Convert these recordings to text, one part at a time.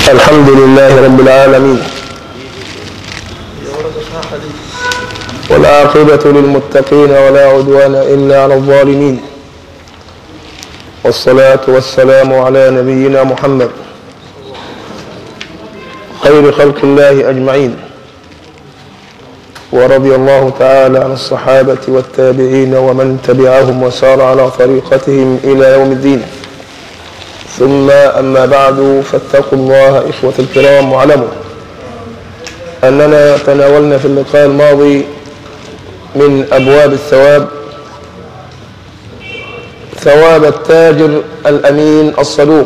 الحمد لله رب العالمين والعاقبة للمتقين ولا عدوان إلا على الظالمين والصلاة والسلام على نبينا محمد خير خلق الله أجمعين ورضي الله تعالى عن الصحابة والتابعين ومن تبعهم وسار على طريقتهم إلى يوم الدين ثم أما بعد فاتقوا الله إخوة الكرام واعلموا أننا تناولنا في اللقاء الماضي من أبواب الثواب ثواب التاجر الأمين الصدوق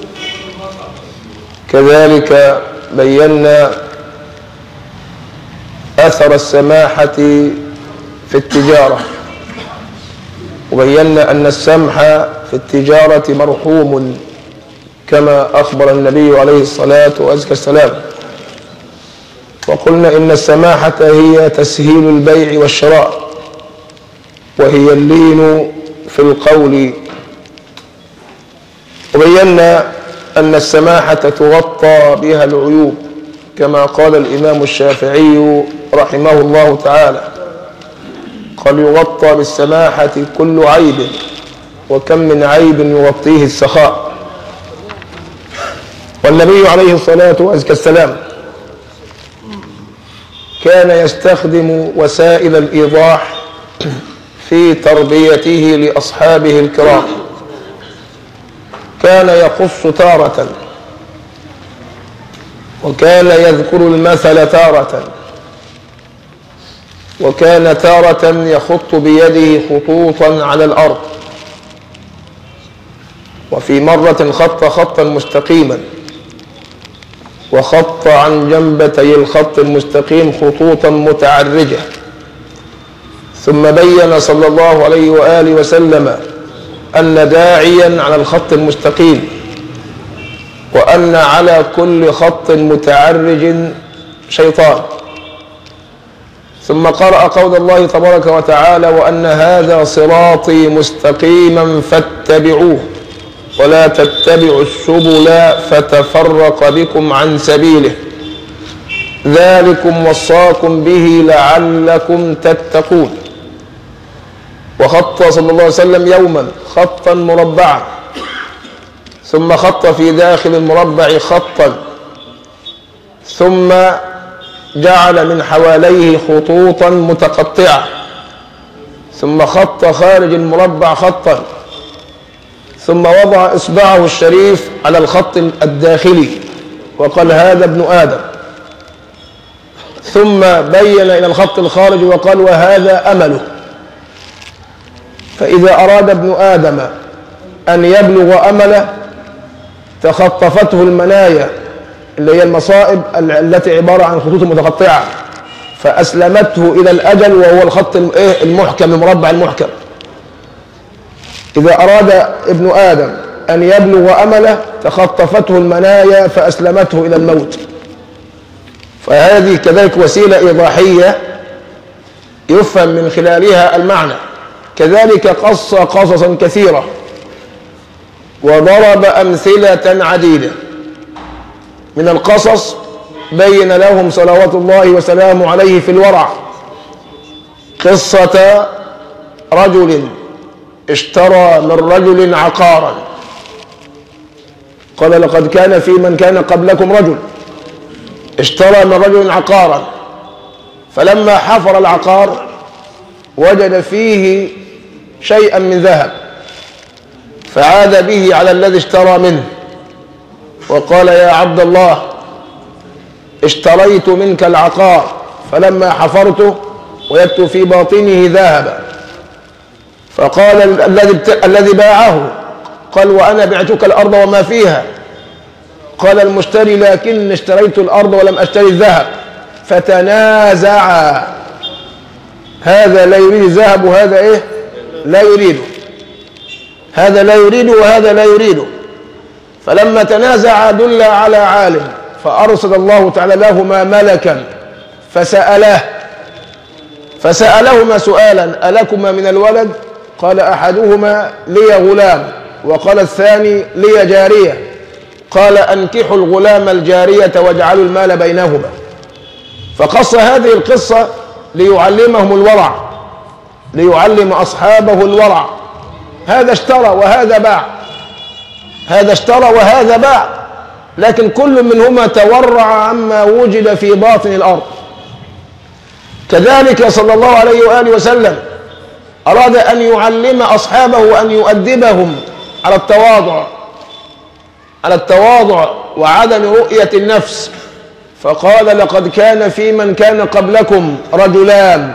كذلك بينا أثر السماحة في التجارة وبينا أن السمح في التجارة مرحوم كما أخبر النبي عليه الصلاة وأزكى السلام وقلنا إن السماحة هي تسهيل البيع والشراء وهي اللين في القول وبينا أن السماحة تغطى بها العيوب كما قال الإمام الشافعي رحمه الله تعالى قال يغطى بالسماحة كل عيب وكم من عيب يغطيه السخاء والنبي عليه الصلاة وأزكى السلام كان يستخدم وسائل الإيضاح في تربيته لأصحابه الكرام كان يقص تارة وكان يذكر المثل تارة وكان تارة يخط بيده خطوطا على الأرض وفي مرة خط خطا مستقيما وخط عن جنبتي الخط المستقيم خطوطا متعرجة ثم بين صلى الله عليه وآله وسلم أن داعيا على الخط المستقيم وأن على كل خط متعرج شيطان ثم قرأ قول الله تبارك وتعالى وأن هذا صراطي مستقيما فاتبعوه ولا تتبعوا السبل فتفرق بكم عن سبيله ذلكم وصاكم به لعلكم تتقون وخط صلى الله عليه وسلم يوما خطا مربعا ثم خط في داخل المربع خطا ثم جعل من حواليه خطوطا متقطعه ثم خط خارج المربع خطا ثم وضع اصبعه الشريف على الخط الداخلي وقال هذا ابن ادم ثم بين الى الخط الخارجي وقال وهذا امله فاذا اراد ابن ادم ان يبلغ امله تخطفته المنايا اللي هي المصائب التي عباره عن خطوط متقطعه فاسلمته الى الاجل وهو الخط المحكم المربع المحكم إذا أراد ابن آدم أن يبلغ أمله تخطفته المنايا فأسلمته إلى الموت فهذه كذلك وسيلة إيضاحية يفهم من خلالها المعنى كذلك قص قصصا كثيرة وضرب أمثلة عديدة من القصص بين لهم صلوات الله وسلامه عليه في الورع قصة رجل اشترى من رجل عقارا قال لقد كان في من كان قبلكم رجل اشترى من رجل عقارا فلما حفر العقار وجد فيه شيئا من ذهب فعاد به على الذي اشترى منه وقال يا عبد الله اشتريت منك العقار فلما حفرته وجدت في باطنه ذهبا فقال الذي الذي باعه قال وانا بعتك الارض وما فيها قال المشتري لكن اشتريت الارض ولم اشتري الذهب فتنازعا هذا لا يريد الذهب وهذا ايه لا يريده هذا لا يريده وهذا لا يريده فلما تنازعا دل على عالم فارسل الله تعالى لهما ملكا فسالاه فسالهما سؤالا الكما من الولد قال احدهما لي غلام وقال الثاني لي جاريه قال أنكحوا الغلام الجارية واجعلوا المال بينهما فقص هذه القصة ليعلمهم الورع ليعلم أصحابه الورع هذا اشترى وهذا باع هذا اشترى وهذا باع لكن كل منهما تورع عما وجد في باطن الأرض كذلك صلى الله عليه وآله وسلم أراد أن يعلم أصحابه وأن يؤدبهم على التواضع على التواضع وعدم رؤية النفس فقال لقد كان في من كان قبلكم رجلان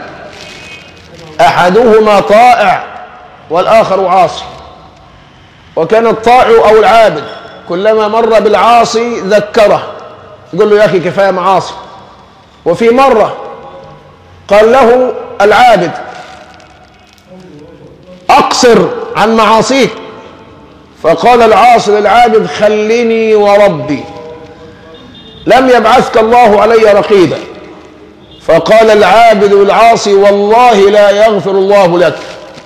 أحدهما طائع والآخر عاصي وكان الطائع أو العابد كلما مر بالعاصي ذكره يقول له يا أخي كفاية معاصي وفي مرة قال له العابد أقصر عن معاصيك فقال العاصي للعابد خلني وربي لم يبعثك الله علي رقيبا فقال العابد العاصي والله لا يغفر الله لك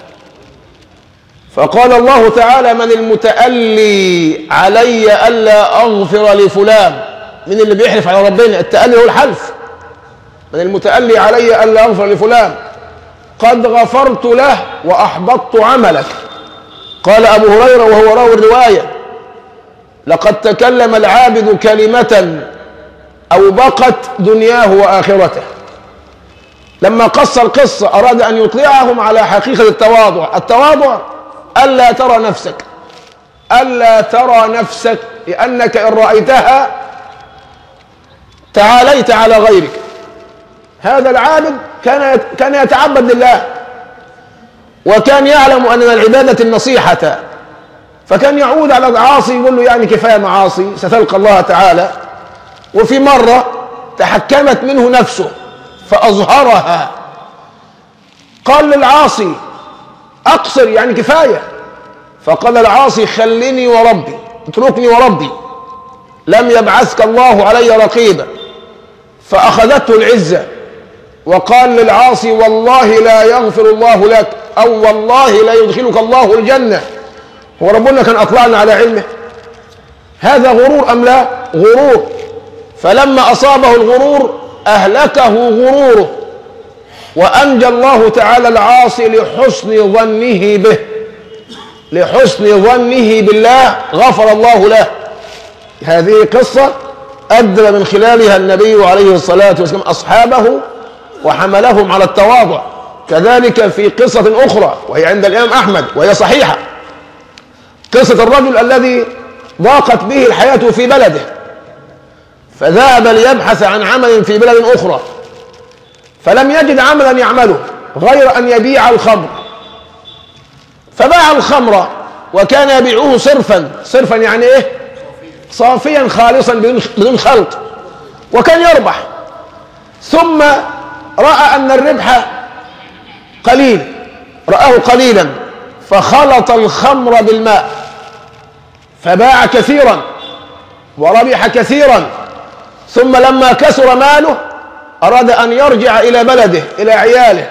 فقال الله تعالى من المتألي علي ألا أغفر لفلان من اللي بيحلف على ربنا التألي هو الحلف من المتألي علي ألا أغفر لفلان قد غفرت له وأحبطت عملك قال أبو هريرة وهو راوي الرواية لقد تكلم العابد كلمة أو بقت دنياه وآخرته لما قص القصة أراد أن يطلعهم على حقيقة التواضع التواضع ألا ترى نفسك ألا ترى نفسك لأنك إن رأيتها تعاليت على غيرك هذا العابد كان كان يتعبد لله وكان يعلم أن العبادة النصيحة فكان يعود على العاصي يقول له يعني كفاية معاصي ستلقى الله تعالى وفي مرة تحكمت منه نفسه فأظهرها قال للعاصي أقصر يعني كفاية فقال العاصي خلني وربي اتركني وربي لم يبعثك الله علي رقيبا فأخذته العزة وقال للعاصي والله لا يغفر الله لك أو والله لا يدخلك الله الجنة هو ربنا كان أطلعنا على علمه هذا غرور أم لا غرور فلما أصابه الغرور أهلكه غروره وأنجى الله تعالى العاصي لحسن ظنه به لحسن ظنه بالله غفر الله له هذه قصة أدب من خلالها النبي عليه الصلاة والسلام أصحابه وحملهم على التواضع كذلك في قصة أخرى وهي عند الإمام أحمد وهي صحيحة قصة الرجل الذي ضاقت به الحياة في بلده فذهب ليبحث عن عمل في بلد أخرى فلم يجد عملا يعمله غير أن يبيع الخمر فباع الخمر وكان يبيعه صرفا صرفا يعني ايه صافيا خالصا بدون خلط وكان يربح ثم رأى أن الربح قليل رآه قليلا فخلط الخمر بالماء فباع كثيرا وربح كثيرا ثم لما كثر ماله أراد أن يرجع إلى بلده إلى عياله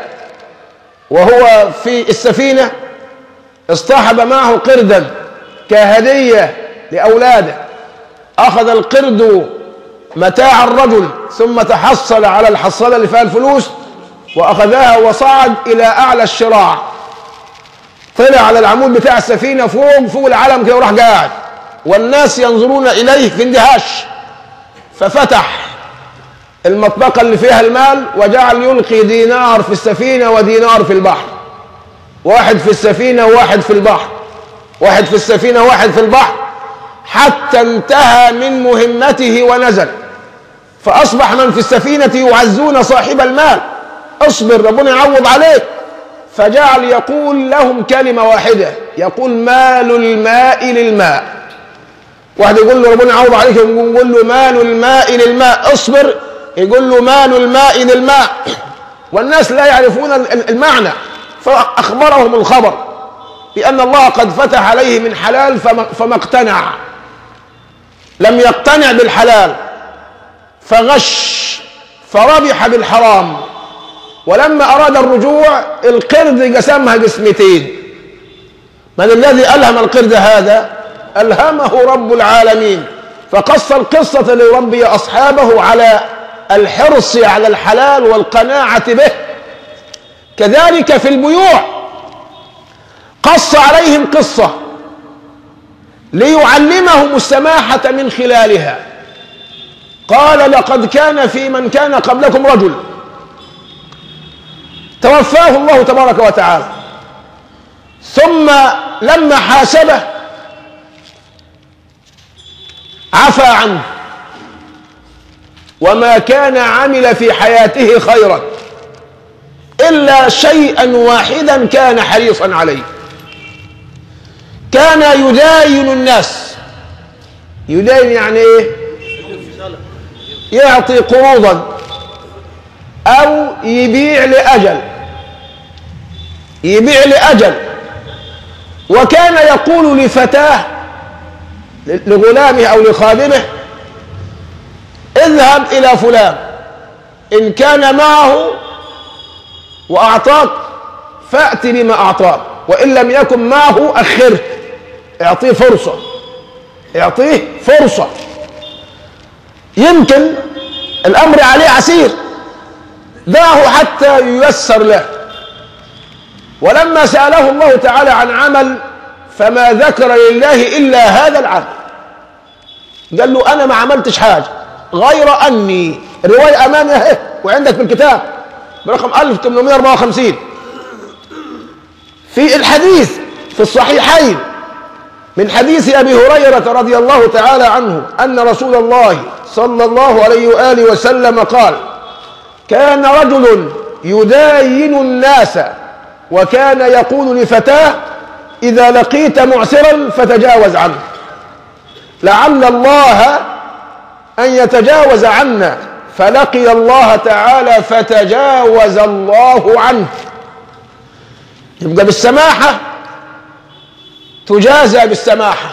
وهو في السفينة اصطحب معه قردا كهدية لأولاده أخذ القرد متاع الرجل ثم تحصل على الحصالة اللي فيها الفلوس وأخذها وصعد إلى أعلى الشراع طلع على العمود بتاع السفينة فوق فوق العلم كده وراح قاعد والناس ينظرون إليه في اندهاش ففتح المطبقة اللي فيها المال وجعل يلقي دينار في السفينة ودينار في البحر واحد في السفينة وواحد في البحر واحد في السفينة وواحد في البحر حتى انتهى من مهمته ونزل فأصبح من في السفينة يعزون صاحب المال اصبر ربنا يعوض عليك فجعل يقول لهم كلمة واحدة يقول مال الماء للماء واحد يقول له ربنا يعوض عليك يقول له مال الماء للماء اصبر يقول له مال الماء للماء والناس لا يعرفون المعنى فأخبرهم الخبر بأن الله قد فتح عليه من حلال فما اقتنع لم يقتنع بالحلال فغش فربح بالحرام ولما أراد الرجوع القرد قسمها قسمتين من الذي ألهم القرد هذا ألهمه رب العالمين فقص القصة ليربي أصحابه على الحرص على الحلال والقناعة به كذلك في البيوع قص عليهم قصة ليعلمهم السماحة من خلالها قال لقد كان في من كان قبلكم رجل توفاه الله تبارك وتعالى ثم لما حاسبه عفى عنه وما كان عمل في حياته خيرا إلا شيئا واحدا كان حريصا عليه كان يداين الناس يداين يعني ايه يعطي قروضا او يبيع لاجل يبيع لاجل وكان يقول لفتاه لغلامه او لخادمه اذهب الى فلان ان كان معه واعطاك فات بما اعطاك وان لم يكن معه اخره اعطيه فرصه اعطيه فرصه يمكن الامر عليه عسير دعه حتى ييسر له ولما ساله الله تعالى عن عمل فما ذكر لله الا هذا العمل قال له انا ما عملتش حاجه غير اني روايه امامي اهي وعندك في الكتاب برقم 1854 في الحديث في الصحيحين من حديث ابي هريره رضي الله تعالى عنه ان رسول الله صلى الله عليه واله وسلم قال كان رجل يداين الناس وكان يقول لفتاه اذا لقيت معسرا فتجاوز عنه لعل الله ان يتجاوز عنا فلقي الله تعالى فتجاوز الله عنه يبقى بالسماحه تجازى بالسماحه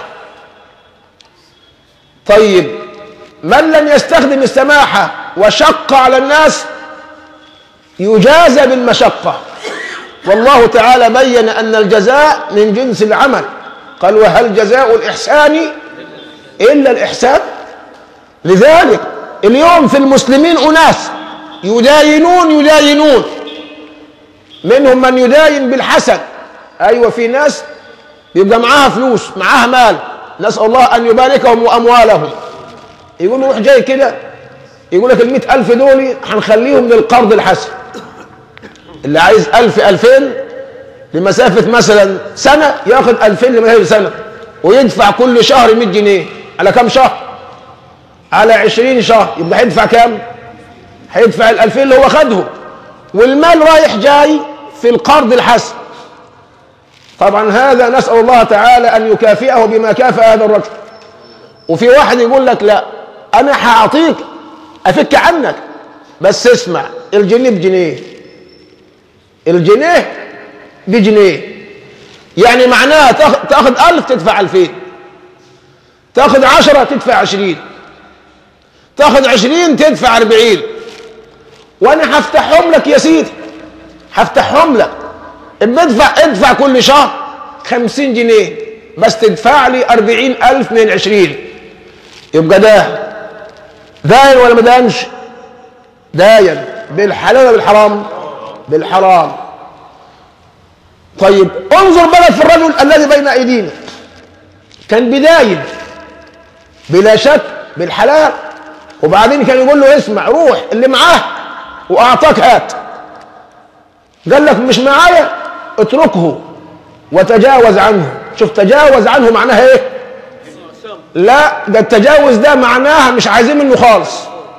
طيب من لم يستخدم السماحه وشق على الناس يجازى بالمشقه والله تعالى بين ان الجزاء من جنس العمل قال وهل جزاء الاحسان الا الاحسان لذلك اليوم في المسلمين اناس يداينون يداينون منهم من يداين بالحسد ايوه في ناس يبقى معاها فلوس معاها مال نسال الله ان يباركهم واموالهم يقول روح جاي كده يقول لك المئة ألف دول هنخليهم للقرض الحسن اللي عايز ألف ألفين لمسافة مثلا سنة ياخد ألفين لمسافة سنة ويدفع كل شهر 100 جنيه على كم شهر؟ على 20 شهر يبقى هيدفع كام؟ هيدفع الألفين اللي هو خدهم والمال رايح جاي في القرض الحسن طبعا هذا نسأل الله تعالى أن يكافئه بما كافأ هذا الرجل وفي واحد يقول لك لا أنا هأعطيك أفك عنك بس اسمع الجنيه بجنيه الجنيه بجنيه يعني معناها تاخذ ألف تدفع ألفين تاخذ عشرة تدفع عشرين تاخذ عشرين تدفع أربعين وأنا هفتحهم لك يا سيدي هفتحهم لك اما ادفع ادفع كل شهر خمسين جنيه بس تدفع لي أربعين ألف من عشرين يبقى ده داين ولا ما داينش داين بالحلال ولا بالحرام بالحرام طيب انظر بقى في الرجل الذي بين ايدينا كان بداين بلا شك بالحلال وبعدين كان يقول له اسمع روح اللي معاه واعطاك هات قال لك مش معايا اتركه وتجاوز عنه شوف تجاوز عنه معناها ايه لا ده التجاوز ده معناها مش عايزين منه خالص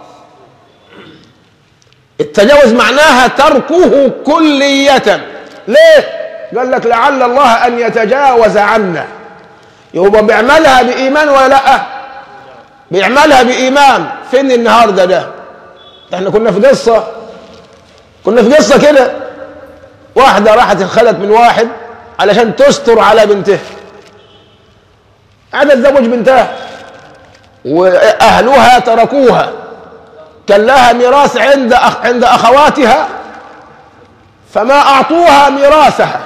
التجاوز معناها تركه كلية ليه قال لك لعل الله ان يتجاوز عنا يبقى بيعملها بايمان ولا لا بيعملها بايمان فين النهارده ده احنا كنا في قصه كنا في قصه كده واحده راحت انخلت من واحد علشان تستر على بنته عادت تزوج بنتها واهلها تركوها كان لها ميراث عند أخ عند اخواتها فما اعطوها ميراثها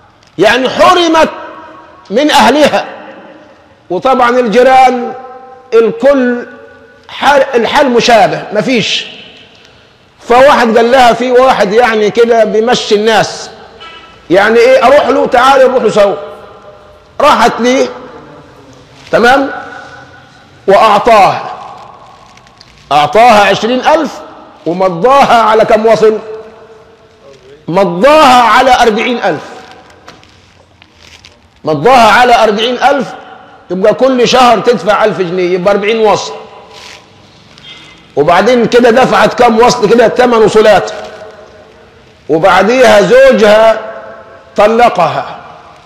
يعني حرمت من اهلها وطبعا الجيران الكل حال الحال مشابه مفيش فواحد قال لها في واحد يعني كده بيمشي الناس يعني ايه اروح له تعالى نروح له سوا راحت ليه تمام واعطاها اعطاها عشرين الف ومضاها على كم وصل مضاها على أربعين ألف مضاها على أربعين ألف يبقى كل شهر تدفع ألف جنيه يبقى أربعين وصل وبعدين كده دفعت كم وصل كده ثمان وصولات وبعديها زوجها طلقها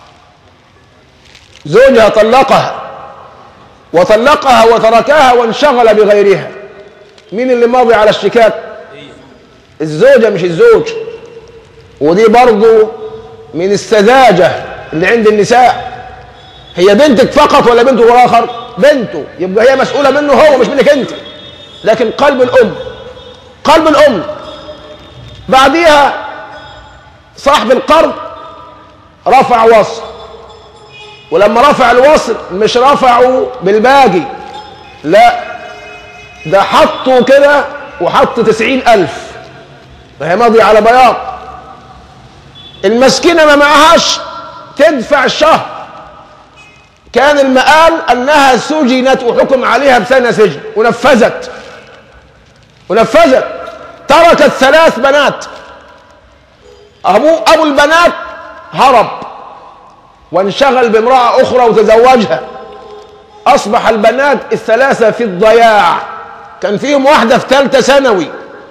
زوجها طلقها وطلقها وتركها وانشغل بغيرها مين اللي ماضي على الشيكات الزوجة مش الزوج ودي برضو من السذاجة اللي عند النساء هي بنتك فقط ولا بنته والآخر بنته يبقى هي مسؤولة منه هو مش منك انت لكن قلب الأم قلب الأم بعديها صاحب القرض رفع وصل ولما رفع الوصل مش رفعه بالباقي لا ده حطه كده وحط تسعين ألف فهي ماضي على بياض المسكينة ما معهاش تدفع الشهر كان المآل أنها سجنت وحكم عليها بسنة سجن ونفذت ونفذت تركت ثلاث بنات أبو أبو البنات هرب وانشغل بامرأة أخرى وتزوجها أصبح البنات الثلاثة في الضياع كان فيهم واحدة في ثالثة ثانوي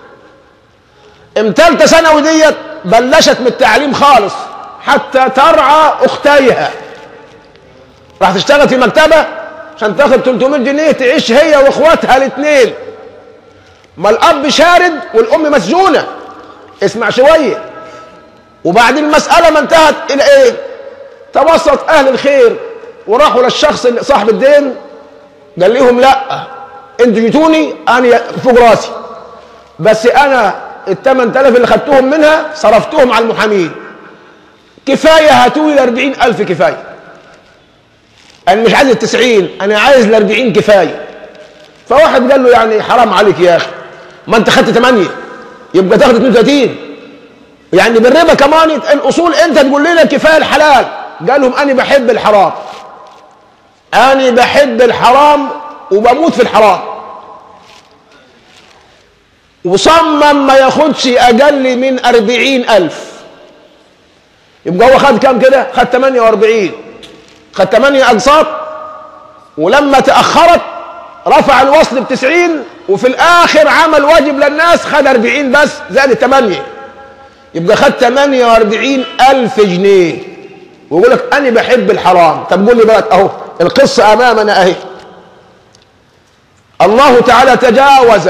ام ثالثة ثانوي ديت بلشت من التعليم خالص حتى ترعى أختيها راح تشتغل في مكتبة عشان تاخد 300 جنيه تعيش هي واخواتها الاثنين ما الأب شارد والأم مسجونة اسمع شوية وبعدين المسألة ما انتهت إلى إيه؟ توسط أهل الخير وراحوا للشخص اللي صاحب الدين قال لهم لا انتوا جيتوني انا فوق راسي بس انا ال 8000 اللي خدتهم منها صرفتهم على المحامين كفايه هاتوا لي 40000 كفايه انا مش عايز ال 90 انا عايز ال 40 كفايه فواحد قال له يعني حرام عليك يا اخي ما انت خدت 8 يبقى تاخد 32 يعني بالربا كمان الاصول انت تقول لنا كفايه الحلال قال لهم انا بحب الحرام انا بحب الحرام وبموت في الحرام وصمم ما ياخدش اقل من أربعين الف يبقى هو خد كام كده خد 48 خد 8 اقساط ولما تاخرت رفع الوصل ب 90 وفي الاخر عمل واجب للناس خد 40 بس زائد 8 يبقى خد 48 الف جنيه ويقول لك انا بحب الحرام طب قول لي بقى اهو القصه امامنا اهي الله تعالى تجاوز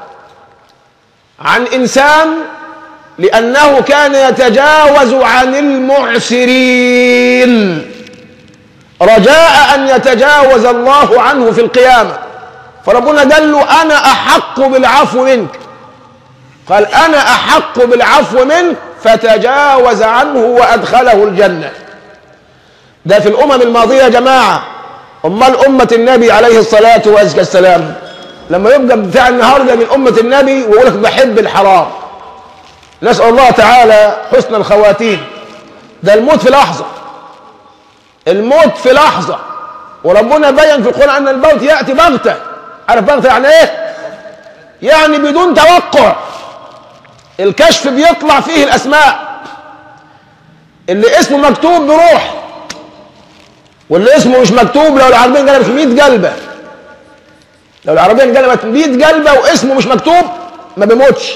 عن انسان لانه كان يتجاوز عن المعسرين رجاء ان يتجاوز الله عنه في القيامه فربنا قال له انا احق بالعفو منك قال انا احق بالعفو منك فتجاوز عنه وادخله الجنه ده في الامم الماضيه يا جماعه امال امه النبي عليه الصلاه والسلام لما يبقى بتاع النهارده من امه النبي ويقول لك بحب الحرام نسال الله تعالى حسن الخواتيم ده الموت في لحظه الموت في لحظه وربنا بين في القران ان الموت ياتي بغته عارف بغته يعني ايه يعني بدون توقع الكشف بيطلع فيه الاسماء اللي اسمه مكتوب بروح واللي اسمه مش مكتوب لو العربيه انقلبت 100 قلبه لو العربيه انقلبت 100 قلبه واسمه مش مكتوب ما بيموتش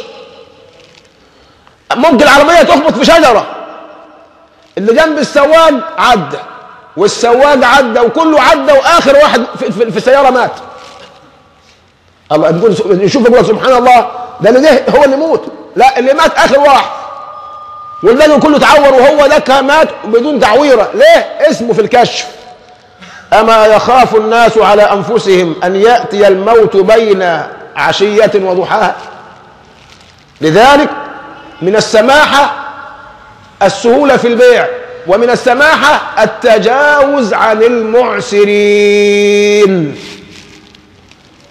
ممكن العربيه تخبط في شجره اللي جنب السواق عدى والسواق عدى وكله عدى واخر واحد في, في, في السياره مات الله تقول نشوف يقول سبحان الله ده اللي ده هو اللي موت لا اللي مات اخر واحد والباقي كله تعور وهو ده مات بدون تعويره ليه اسمه في الكشف اما يخاف الناس على انفسهم ان ياتي الموت بين عشيه وضحاها لذلك من السماحه السهوله في البيع ومن السماحه التجاوز عن المعسرين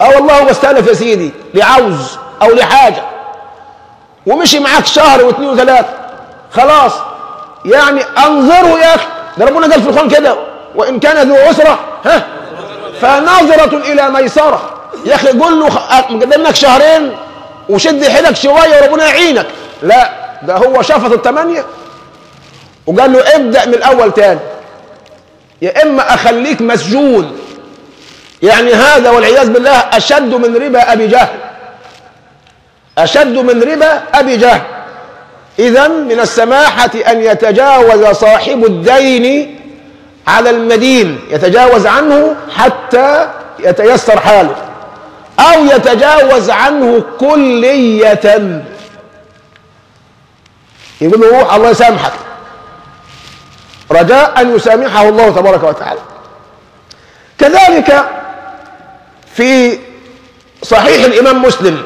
اه والله هو استلف يا سيدي لعوز او لحاجه ومشي معاك شهر واثنين وثلاثه خلاص يعني انظره يا اخي ده ربنا قال في القران كده وان كان ذو عسره ها فنظره الى ميسره يا اخي قول له خ- مقدمك شهرين وشد حيلك شويه وربنا يعينك لا ده هو شفط الثمانيه وقال له ابدا من الاول تاني يا اما اخليك مسجون يعني هذا والعياذ بالله اشد من ربا ابي جهل اشد من ربا ابي جهل اذا من السماحه ان يتجاوز صاحب الدين على المدين يتجاوز عنه حتى يتيسر حاله او يتجاوز عنه كليه يقول له روح الله يسامحك رجاء ان يسامحه الله تبارك وتعالى كذلك في صحيح الامام مسلم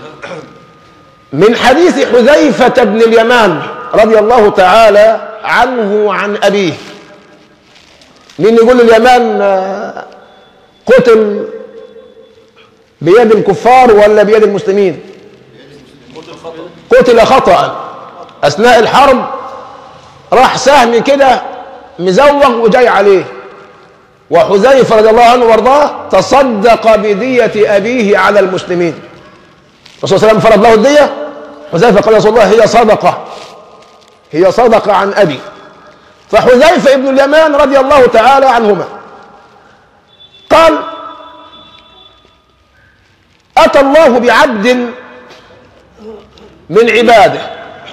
من حديث حذيفه بن اليمان رضي الله تعالى عنه وعن ابيه مين يقول اليمان آه، قتل بيد الكفار ولا بيد المسلمين قتل خطأ أثناء الحرب راح سهم كده مزوغ وجاي عليه وحذيفة رضي الله عنه وارضاه تصدق بدية أبيه على المسلمين الرسول صلى الله عليه وسلم فرض له الدية حذيفة قال يا رسول الله هي صدقة هي صدقة عن أبي فحذيفة ابن اليمان رضي الله تعالى عنهما قال أتى الله بعبد من عباده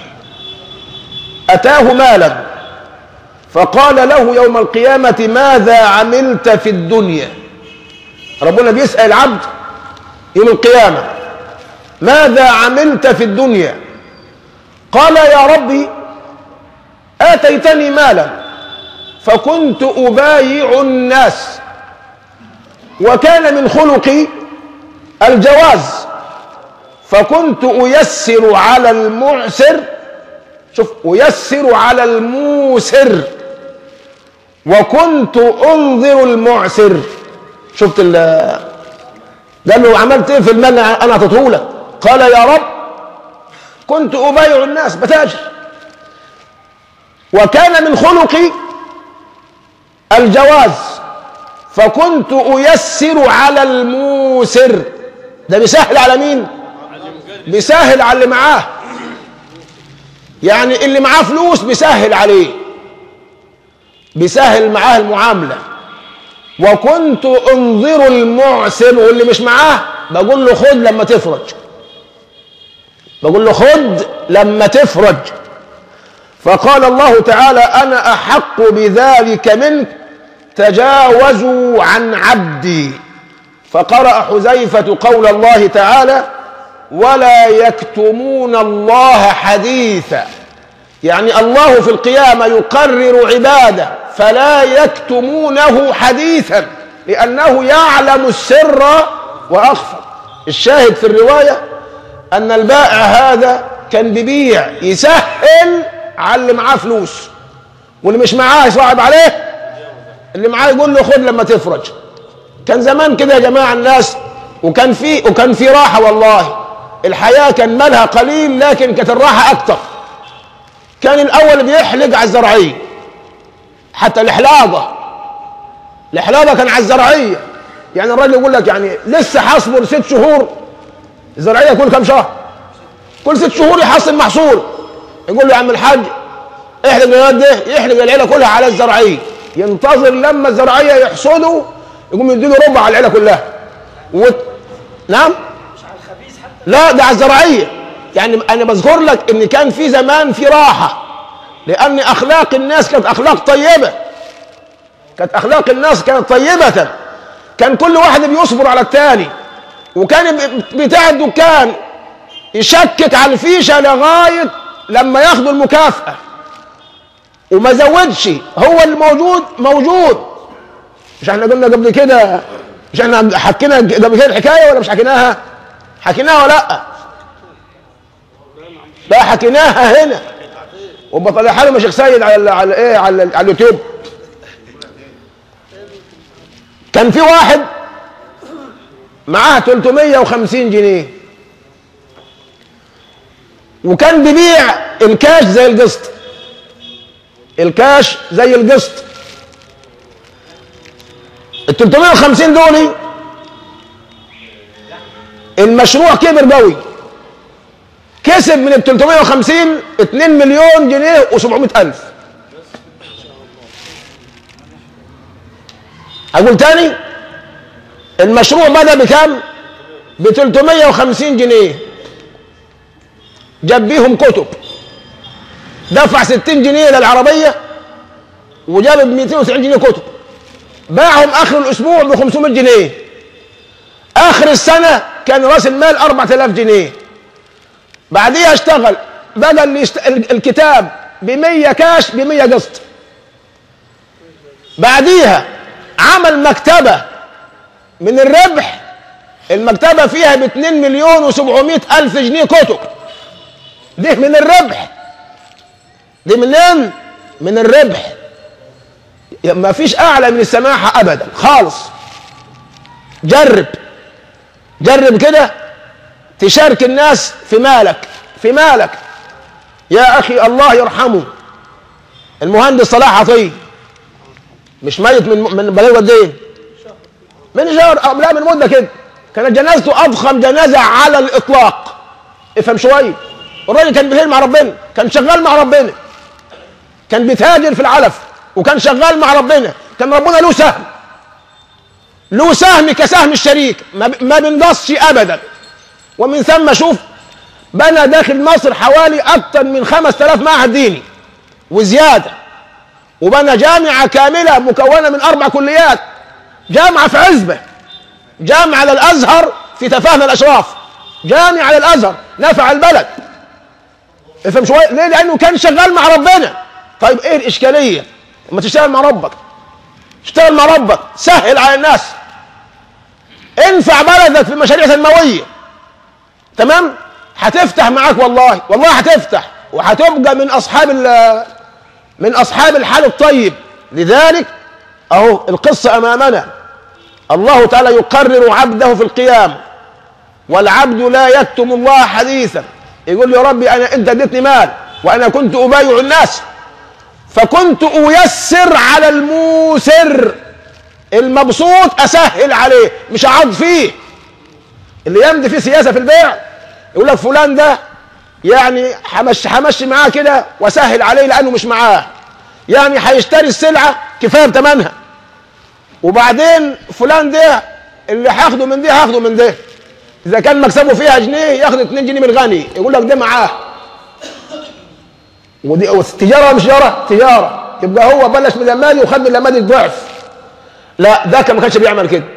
أتاه مالا فقال له يوم القيامة ماذا عملت في الدنيا ربنا بيسأل العبد يوم القيامة ماذا عملت في الدنيا قال يا ربي آتيتني مالا فكنت أبايع الناس وكان من خلقي الجواز فكنت أيسر على المعسر شوف أيسر على الموسر وكنت أنظر المعسر شفت ال قال له عملت ايه في المال انا اعطيته لك قال يا رب كنت ابايع الناس بتاجر وكان من خلقي الجواز فكنت ايسر على الموسر ده بيسهل على مين بيسهل على اللي معاه يعني اللي معاه فلوس بيسهل عليه بيسهل معاه المعامله وكنت انظر المعسر واللي مش معاه بقول له خد لما تفرج بقول له خد لما تفرج فقال الله تعالى انا احق بذلك منك تجاوزوا عن عبدي فقرأ حذيفة قول الله تعالى ولا يكتمون الله حديثا يعني الله في القيامة يقرر عباده فلا يكتمونه حديثا لأنه يعلم السر وأخفى الشاهد في الرواية أن البائع هذا كان بيبيع يسهل على اللي معاه فلوس واللي مش معاه يصعب عليه اللي معاه يقول له خد لما تفرج كان زمان كده يا جماعة الناس وكان في وكان في راحة والله الحياة كان مالها قليل لكن كانت الراحة أكتر كان الأول بيحلق على الزرعية حتى الحلاقة الحلاقة كان على الزرعية يعني الراجل يقول لك يعني لسه حاصبر ست شهور الزرعية كل كم شهر كل ست شهور يحصل محصول يقول له يا عم الحاج احلق الولاد ده يحلق العيلة كلها على الزرعية ينتظر لما الزرعية يحصدوا يقوم يديله ربع على العيلة كلها و... نعم لا ده على الزرعية يعني أنا بذكر لك إن كان في زمان في راحة لأن أخلاق الناس كانت أخلاق طيبة كانت أخلاق الناس كانت طيبة كان كل واحد بيصبر على الثاني وكان بتاع الدكان يشكك على الفيشة لغاية لما ياخدوا المكافأة وما زودش هو الموجود موجود مش احنا قلنا قبل كده مش احنا حكينا قبل كده الحكايه ولا مش حكيناها؟ حكيناها ولا لا؟ لا حكيناها هنا وبطلعها لهم شيخ سيد على على ايه على, على اليوتيوب كان في واحد معاه 350 جنيه وكان بيبيع الكاش زي القسط الكاش زي القسط ال 350 دول المشروع كبر قوي كسب من ال 350 2 مليون جنيه و700 الف اقول تاني المشروع بدا بكام ب 350 جنيه جاب بيهم كتب دفع 60 جنيه للعربيه وجاب ب 270 جنيه كتب باعهم اخر الاسبوع ب 500 جنيه اخر السنه كان راس المال 4000 جنيه بعديها اشتغل بقى اللي يشت... الكتاب ب 100 كاش ب 100 قسط بعديها عمل مكتبه من الربح المكتبه فيها ب 2 مليون و700 الف جنيه كتب دي من الربح دي منين من الربح ما فيش اعلى من السماحه ابدا خالص جرب جرب كده تشارك الناس في مالك في مالك يا اخي الله يرحمه المهندس صلاح عطيه مش ميت من من بلد قد ايه؟ من شهر لا من مده كده كانت جنازته اضخم جنازه على الاطلاق افهم شويه الراجل كان بيهل مع ربنا كان شغال مع ربنا كان بيتاجر في العلف وكان شغال مع ربنا كان ربنا له سهم له سهم كسهم الشريك ما, ما بينقصش ابدا ومن ثم شوف بنى داخل مصر حوالي اكثر من 5000 معهد ديني وزياده وبنى جامعه كامله مكونه من اربع كليات جامعه في عزبه جامعه للازهر في تفاهه الاشراف جامعه للازهر نفع البلد افهم شويه ليه لانه كان شغال مع ربنا طيب ايه الاشكاليه اما تشتغل مع ربك اشتغل مع ربك سهل على الناس انفع بلدك في مشاريع تنمويه تمام هتفتح معاك والله والله هتفتح وهتبقى من اصحاب من اصحاب الحال الطيب لذلك اهو القصه امامنا الله تعالى يقرر عبده في القيام والعبد لا يكتم الله حديثا يقول يا ربي انا انت اديتني مال وانا كنت ابايع الناس فكنت ايسر على الموسر المبسوط اسهل عليه مش اعض فيه اللي يمضي فيه سياسه في البيع يقول لك فلان ده يعني همشي همشي معاه كده واسهل عليه لانه مش معاه يعني هيشتري السلعه كفايه بثمنها وبعدين فلان ده اللي هاخده من دي هاخده من ده اذا كان مكسبه فيها جنيه ياخد 2 جنيه من الغني يقول لك ده معاه ودي والتجاره مش تجاره تجاره يبقى هو بلش من المال وخد من المال الضعف لا ده كان ما كانش بيعمل كده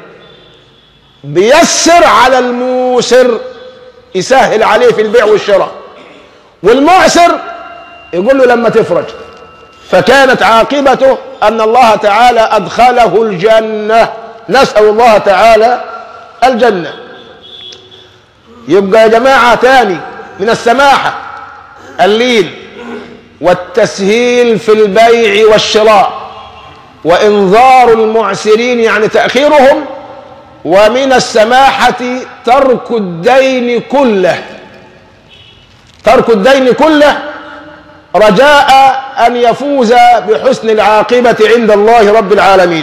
بيسر على الموسر يسهل عليه في البيع والشراء والمعسر يقول له لما تفرج فكانت عاقبته ان الله تعالى ادخله الجنه نسال الله تعالى الجنه يبقى يا جماعه تاني من السماحه اللين والتسهيل في البيع والشراء وانظار المعسرين يعني تاخيرهم ومن السماحه ترك الدين كله ترك الدين كله رجاء ان يفوز بحسن العاقبه عند الله رب العالمين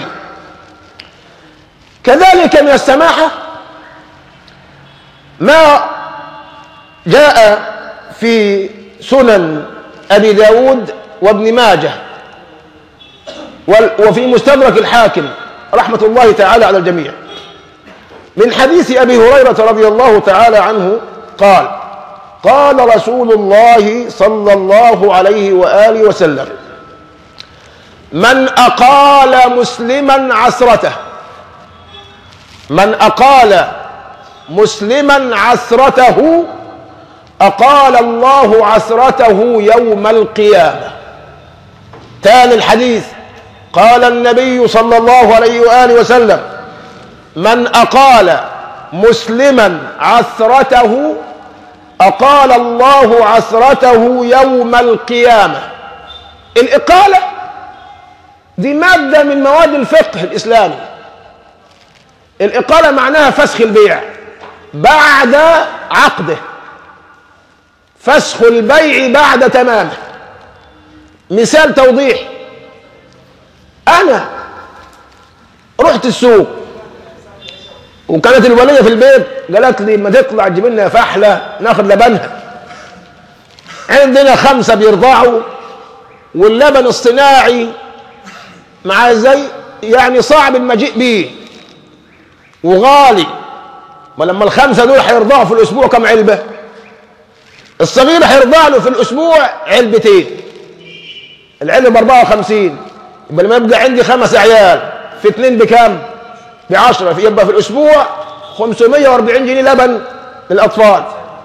كذلك من السماحه ما جاء في سنن ابي داود وابن ماجه وفي مستدرك الحاكم رحمه الله تعالى على الجميع من حديث ابي هريره رضي الله تعالى عنه قال قال رسول الله صلى الله عليه واله وسلم من اقال مسلما عثرته من اقال مسلما عثرته اقال الله عثرته يوم القيامه تالي الحديث قال النبي صلى الله عليه واله وسلم من اقال مسلما عثرته أقال الله عثرته يوم القيامة الإقالة دي مادة من مواد الفقه الإسلامي الإقالة معناها فسخ البيع بعد عقده فسخ البيع بعد تمامه مثال توضيح أنا رحت السوق وكانت الولية في البيت قالت لي ما تطلع تجيب لنا فحلة ناخد لبنها عندنا خمسة بيرضعوا واللبن الصناعي مع زي يعني صعب المجيء بيه وغالي ما لما الخمسة دول هيرضعوا في الأسبوع كم علبة الصغير هيرضع له في الأسبوع علبتين العلبة ب 54 يبقى لما يبقى عندي خمس عيال في اثنين بكام؟ ب 10 يبقى في الأسبوع 540 جنيه لبن للأطفال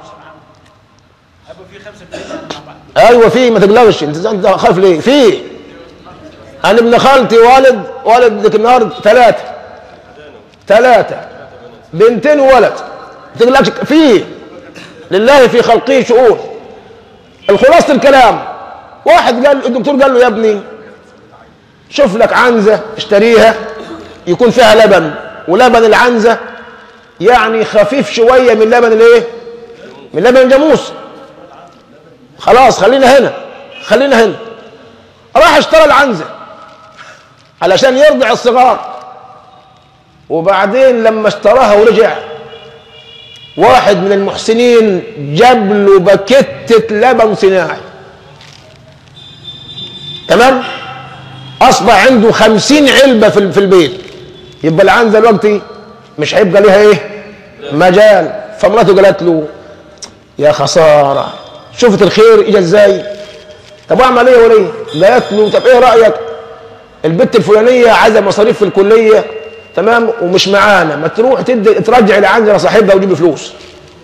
ايوه في ما تقلقش انت انت خايف ليه؟ في انا ابن خالتي والد والد ذيك النهار ثلاثه ثلاثه بنتين وولد ما تقلقش في لله في خلقه شؤون الخلاصه الكلام واحد قال الدكتور قال له يا ابني شوف لك عنزه اشتريها يكون فيها لبن ولبن العنزه يعني خفيف شويه من لبن الايه؟ من لبن الجاموس خلاص خلينا هنا خلينا هنا راح اشترى العنزه علشان يرضع الصغار وبعدين لما اشتراها ورجع واحد من المحسنين جاب له باكتة لبن صناعي تمام اصبح عنده خمسين علبة في في البيت يبقى العنزة دلوقتي مش هيبقى ليها ايه مجال فمراته قالت له يا خسارة شفت الخير اجى ازاي طب اعمل ايه وليه قالت له طب ايه رايك البت الفلانيه عايزه مصاريف في الكليه تمام ومش معانا ما تروح تدي ترجع لعندنا صاحبها وتجيب فلوس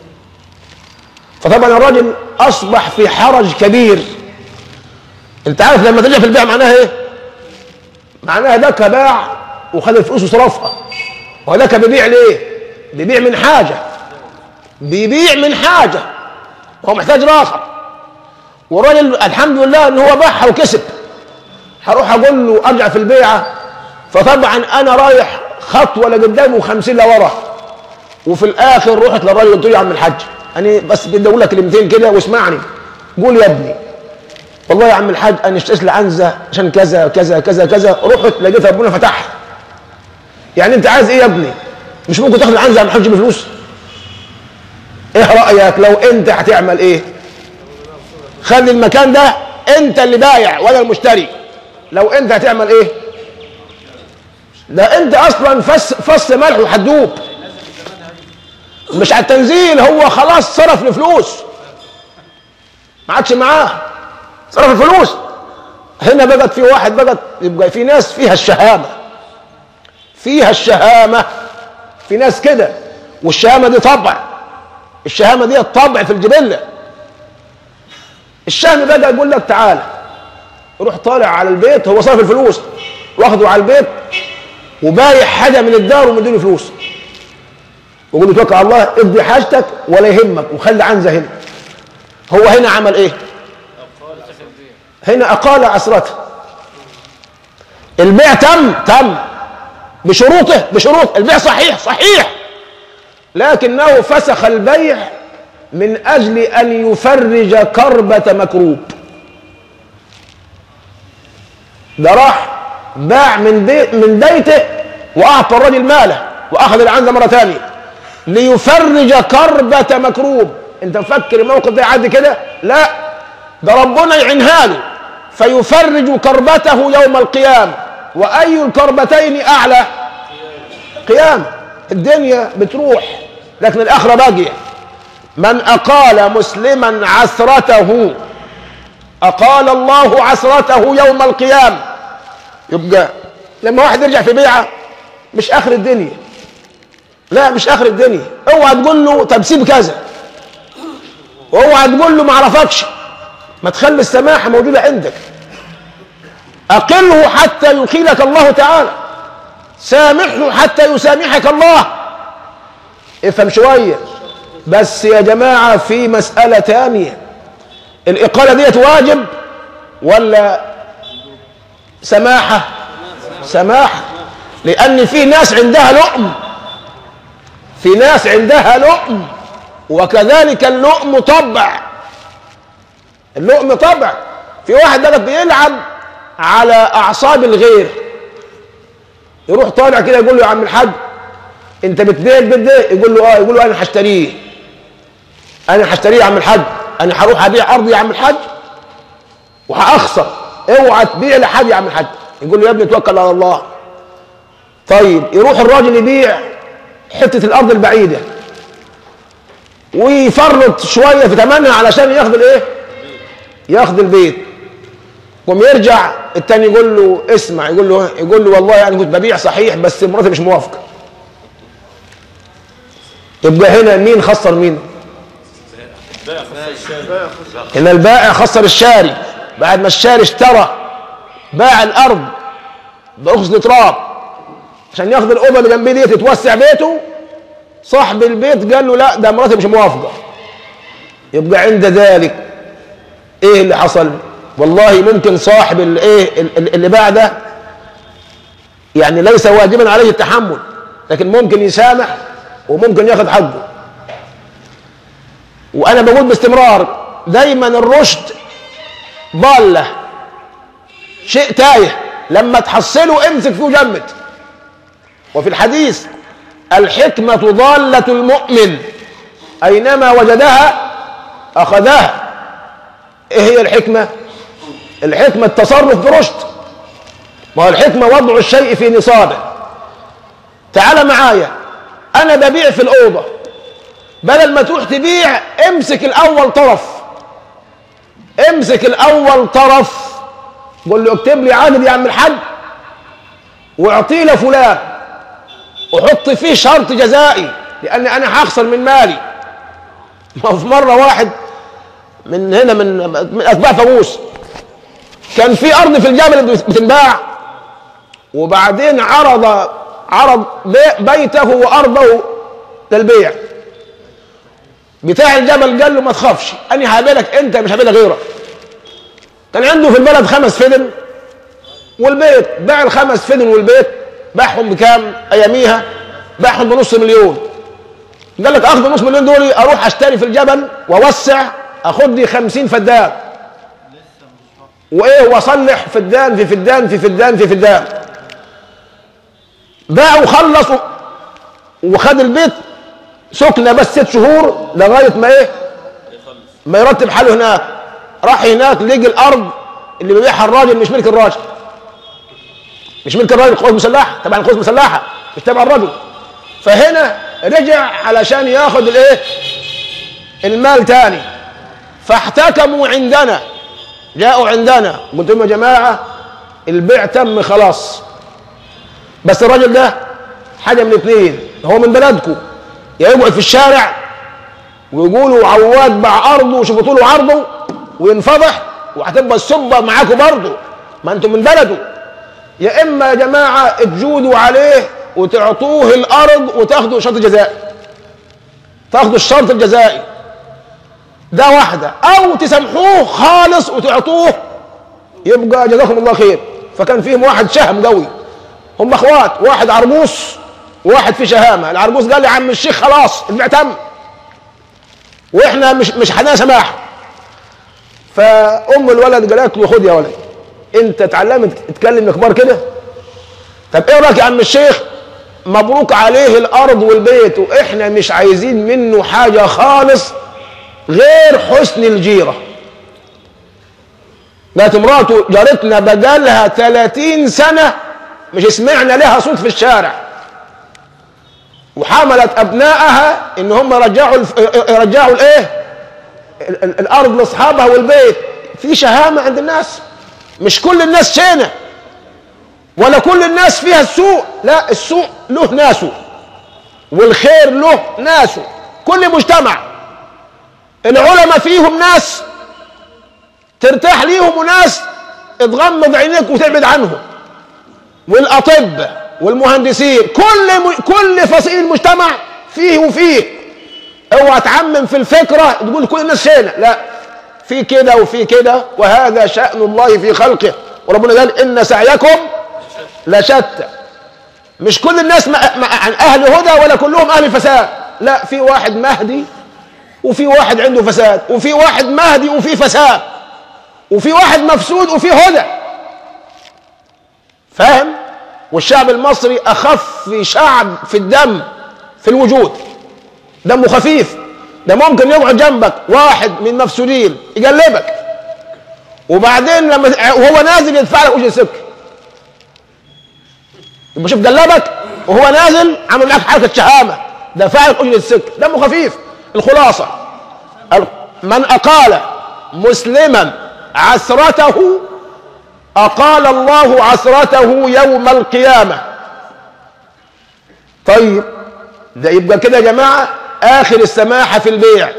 فطبعا الراجل اصبح في حرج كبير انت عارف لما ترجع في البيع معناها ايه معناها ده باع وخد الفلوس وصرفها وهذاك بيبيع ليه بيبيع من حاجه بيبيع من حاجه هو محتاج راخر والراجل الحمد لله ان هو باعها وكسب هروح اقول له ارجع في البيعه فطبعا انا رايح خطوه لقدام وخمسين لورا وفي الاخر رحت للراجل قلت له يا عم الحاج انا بس بدي اقول لك كلمتين كده واسمعني قول يا ابني والله يا عم الحاج انا اشتريت لي عنزه عشان كذا كذا كذا كذا رحت لقيت ربنا فتحها يعني انت عايز ايه يا ابني مش ممكن تاخد العنزه عم تجيب فلوس ايه رايك لو انت هتعمل ايه خلي المكان ده انت اللي بايع ولا المشتري لو انت هتعمل ايه ده انت اصلا فص فص ملح وهتدوب مش على التنزيل هو خلاص صرف الفلوس ما عادش معاه صرف الفلوس هنا بقت في واحد بقت يبقى في ناس فيها الشهامه فيها الشهامه في ناس كده والشهامه دي طبع الشهامه دي طبع في الجبله الشهم بقى يقول لك تعالى روح طالع على البيت هو صرف الفلوس واخده على البيت وبايع حاجه من الدار ومديله فلوس ويقول له توكل على الله ادي حاجتك ولا يهمك وخلي عنزه هنا هو هنا عمل ايه؟ هنا اقال عسرته البيع تم تم بشروطه بشروط البيع صحيح صحيح لكنه فسخ البيع من اجل ان يفرج كربة مكروب ده راح باع من بيت من بيته واعطى الرجل ماله واخذ العنزه مره ثانيه ليفرج كربة مكروب انت مفكر الموقف ده يعدي كده لا ده ربنا يعينها له فيفرج كربته يوم القيامه واي الكربتين اعلى قيامه الدنيا بتروح لكن الاخره باقيه من اقال مسلما عثرته اقال الله عثرته يوم القيامه يبقى لما واحد يرجع في بيعه مش اخر الدنيا لا مش اخر الدنيا اوعى تقول له طب سيب كذا واوعى تقول له ما اعرفكش ما تخلي السماحه موجوده عندك اقله حتى يقيلك الله تعالى سامحه حتى يسامحك الله افهم شويه بس يا جماعه في مساله ثانيه الاقاله ديت واجب ولا سماحه سماحه لان في ناس عندها لؤم في ناس عندها لؤم وكذلك اللؤم طبع اللؤم طبع في واحد ده بيلعب على اعصاب الغير يروح طالع كده يقول له يا عم الحاج انت بتبيع البيت ده يقول له اه يقول له انا هشتريه انا هشتريه يا عم الحاج انا هروح ابيع ارضي يا عم الحاج وهاخسر اوعى تبيع لحد يا عم الحاج يقول له يا ابني توكل على الله طيب يروح الراجل يبيع حته الارض البعيده ويفرط شويه في ثمنها علشان ياخد الايه ياخد البيت قوم يرجع التاني يقول له اسمع يقول له يقول له والله يعني كنت ببيع صحيح بس مراتي مش موافقه يبقى هنا مين خسر مين هنا البائع خسر الشاري بعد ما الشاري اشترى باع الارض برخص التراب عشان ياخد الاوضه اللي جنبيه دي تتوسع بيته صاحب البيت قال له لا ده مراتي مش موافقه يبقى عند ذلك ايه اللي حصل والله ممكن صاحب الايه اللي باع ده يعني ليس واجبا عليه التحمل لكن ممكن يسامح وممكن ياخد حقه وانا بقول باستمرار دايما الرشد ضاله شيء تايه لما تحصله امسك فيه وجمد وفي الحديث الحكمة ضالة المؤمن أينما وجدها أخذها إيه هي الحكمة؟ الحكمة التصرف برشد ما الحكمة وضع الشيء في نصابه تعال معايا أنا ببيع في الأوضة بدل ما تروح تبيع امسك الأول طرف امسك الأول طرف قول له اكتب لي عقد يا عم الحاج واعطيه لفلان وحط فيه شرط جزائي لان انا هخسر من مالي ما في مره واحد من هنا من من اتباع فاووس كان في ارض في الجبل بتنباع وبعدين عرض عرض بيته وارضه للبيع بتاع الجبل قال له ما تخافش انا هقابلك انت مش هقابلك غيرك كان عنده في البلد خمس فدن والبيت باع الخمس فدن والبيت باعهم بكام اياميها باعهم بنص مليون قال لك اخذ نص مليون دول اروح اشتري في الجبل واوسع اخد لي 50 فدان وايه واصلح فدان في فدان في فدان في فدان باع وخلص وخد البيت سكنه بس ست شهور لغايه ما ايه ما يرتب حاله هناك راح هناك لقي الارض اللي بيبيعها الراجل مش ملك الراجل مش ملك الراجل القوات المسلحه تبع القوات المسلحه مش تبع الرجل فهنا رجع علشان ياخد الايه المال تاني فاحتكموا عندنا جاءوا عندنا قلت لهم يا جماعه البيع تم خلاص بس الراجل ده حاجه من اثنين هو من بلدكم يا يقعد في الشارع ويقولوا عواد باع ارضه وشفتوا له عرضه وينفضح وهتبقى السبه معاكم برضه ما انتم من بلده يا اما يا جماعه تجودوا عليه وتعطوه الارض وتاخدوا شرط جزائي تاخدوا الشرط الجزائي ده واحده او تسامحوه خالص وتعطوه يبقى جزاكم الله خير فكان فيهم واحد شهم قوي هم اخوات واحد عربوس وواحد في شهامه العربوس قال لي عم الشيخ خلاص البيع تم واحنا مش مش حدنا سماح فام الولد قالت له خد يا ولد انت اتعلمت تتكلم كبار كده طب ايه رايك يا عم الشيخ مبروك عليه الارض والبيت واحنا مش عايزين منه حاجه خالص غير حسن الجيره قالت مراته جارتنا بقالها 30 سنه مش سمعنا لها صوت في الشارع وحملت ابنائها ان هم رجعوا الف... رجعوا الايه الارض لاصحابها والبيت في شهامه عند الناس مش كل الناس شينه ولا كل الناس فيها السوء لا السوء له ناسه والخير له ناسه كل مجتمع العلماء فيهم ناس ترتاح ليهم وناس تغمض عينيك وتبعد عنهم والاطباء والمهندسين كل م... كل فصيل المجتمع فيه وفيه اوعى تعمم في الفكره تقول كل الناس شينه لا في كده وفي كده وهذا شأن الله في خلقه وربنا قال إن سعيكم لشتى مش كل الناس مع مع اهل هدى ولا كلهم اهل فساد لا في واحد مهدي وفي واحد عنده فساد وفي واحد مهدي وفي فساد وفي واحد مفسود وفي هدى فاهم والشعب المصري اخف شعب في الدم في الوجود دمه خفيف ده ممكن يقعد جنبك واحد من المفسودين يقلبك وبعدين لما وهو نازل يدفع لك اجر سكه يبقى شوف قلبك وهو نازل عمل معاك حركه شهامه دفع لك اجر السكه دمه خفيف الخلاصه من اقال مسلما عثرته اقال الله عثرته يوم القيامه طيب ده يبقى كده يا جماعه اخر السماحه في البيع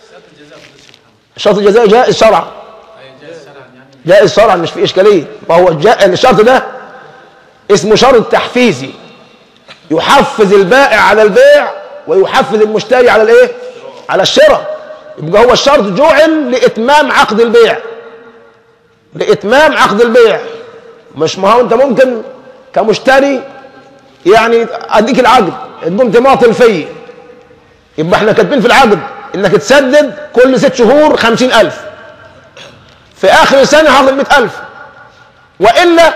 شرط الجزاء جائز شرعا جائز شرعا مش في اشكاليه وهو الشرط ده اسمه شرط تحفيزي يحفز البائع على البيع ويحفز المشتري على الايه على الشراء يبقى هو الشرط جعل لاتمام عقد البيع لاتمام عقد البيع مش ما هو انت ممكن كمشتري يعني اديك العقد تقوم تماطل فيه يبقى احنا كاتبين في العقد انك تسدد كل ست شهور خمسين الف في اخر السنه هاخد مئة الف والا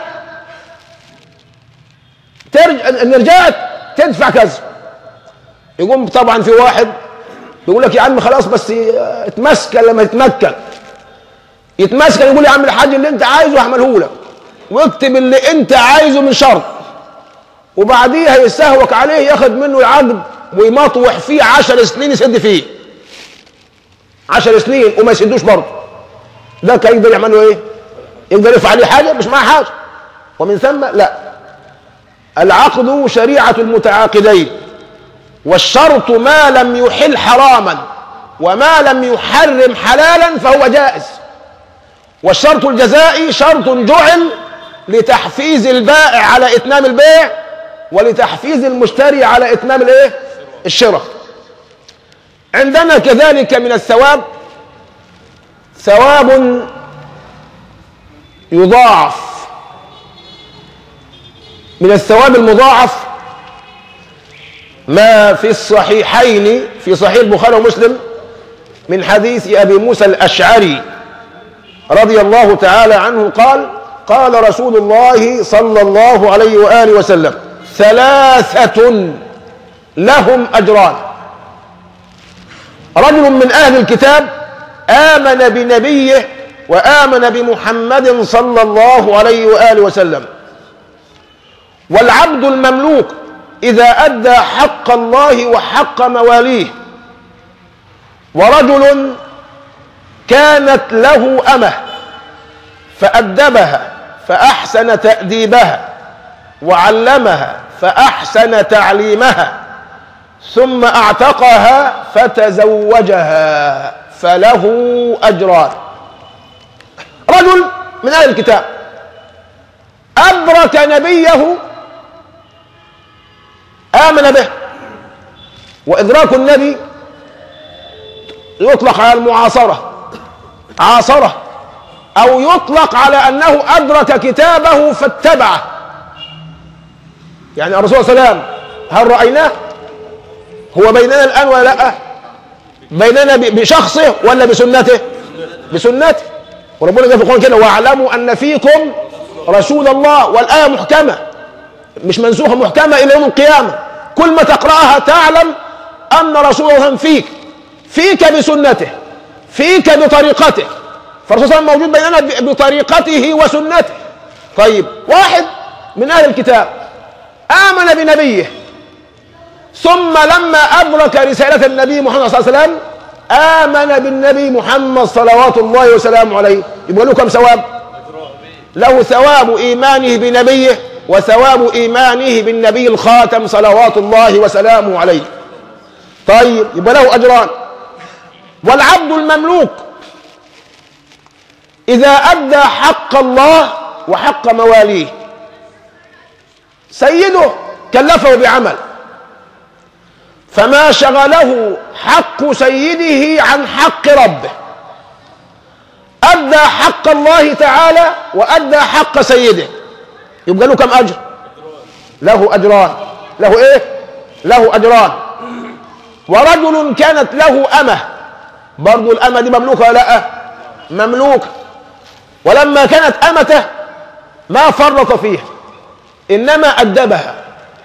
ترجع ان رجعت تدفع كذا يقوم طبعا في واحد يقول لك يا عم خلاص بس اتمسكن لما يتمكن يتمسكن يقول يا عم الحاج اللي انت عايزه هعمله لك واكتب اللي انت عايزه من شرط وبعديها يستهوك عليه ياخد منه العقد ويمطوح فيه عشر سنين يسد فيه عشر سنين وما يسدوش برضه ده كان يقدر يعمل له ايه؟ يقدر يرفع عليه حاجه مش معاه حاجه ومن ثم لا العقد شريعه المتعاقدين والشرط ما لم يحل حراما وما لم يحرم حلالا فهو جائز والشرط الجزائي شرط جعل لتحفيز البائع على اتمام البيع ولتحفيز المشتري على اتمام الايه الشراء عندنا كذلك من الثواب ثواب يضاعف من الثواب المضاعف ما في الصحيحين في صحيح البخاري ومسلم من حديث ابي موسى الاشعري رضي الله تعالى عنه قال قال رسول الله صلى الله عليه واله وسلم ثلاثه لهم اجران رجل من اهل الكتاب امن بنبيه وامن بمحمد صلى الله عليه واله وسلم والعبد المملوك اذا ادى حق الله وحق مواليه ورجل كانت له امه فادبها فاحسن تاديبها وعلمها فاحسن تعليمها ثم اعتقها فتزوجها فله اجران رجل من اهل الكتاب ادرك نبيه امن به وادراك النبي يطلق على المعاصره عاصره او يطلق على انه ادرك كتابه فاتبعه يعني الرسول صلى الله عليه وسلم هل رايناه هو بيننا الان ولا لا بيننا بشخصه ولا بسنته بسنته وربنا قال في القران كده واعلموا ان فيكم رسول الله والايه محكمه مش منسوخه محكمه الى يوم القيامه كل ما تقراها تعلم ان رسول الله فيك فيك بسنته فيك بطريقته فالرسول صلى الله عليه وسلم موجود بيننا بطريقته وسنته طيب واحد من اهل الكتاب امن بنبيه ثم لما ادرك رساله النبي محمد صلى الله عليه وسلم امن بالنبي محمد صلوات الله وسلامه عليه يبقى له كم ثواب له ثواب ايمانه بنبيه وثواب ايمانه بالنبي الخاتم صلوات الله وسلامه عليه طيب يبقى له اجران والعبد المملوك اذا ادى حق الله وحق مواليه سيده كلفه بعمل فما شغله حق سيده عن حق ربه ادى حق الله تعالى وادى حق سيده يبقى له كم اجر له أجران له إيه له أجران ورجل كانت له أمة برضو الأمة دي مملوكة ولا لا مملوكة ولما كانت أمته ما فرط فيها إنما أدبها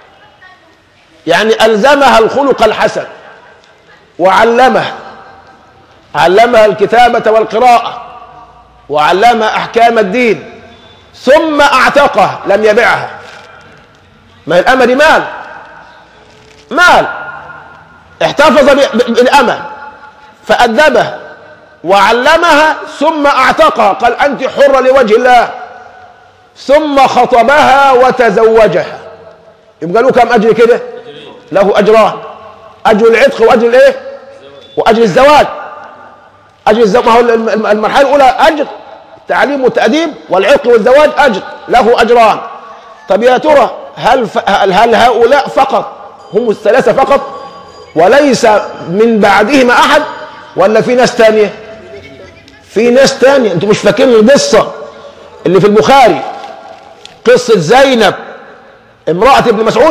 يعني ألزمها الخلق الحسن وعلمها علمها الكتابة والقراءة وعلمها أحكام الدين ثم أعتقها لم يبعها ما هي الأمة دي مال مال احتفظ بالأمة فأدبها وعلمها ثم أعتقها قال أنت حرة لوجه الله ثم خطبها وتزوجها يبقى له كم أجر كده له أجران أجر العتق وأجر الإيه وأجر الزواج أجر الزواج ما هو المرحلة الأولى أجر تعليم وتأديب والعتق والزواج أجر له أجران طب يا ترى هل ف... هل هؤلاء فقط هم الثلاثة فقط وليس من بعدهم أحد ولا في ناس تانية في ناس تانية انتوا مش فاكرين القصة اللي في البخاري قصة زينب امرأة ابن مسعود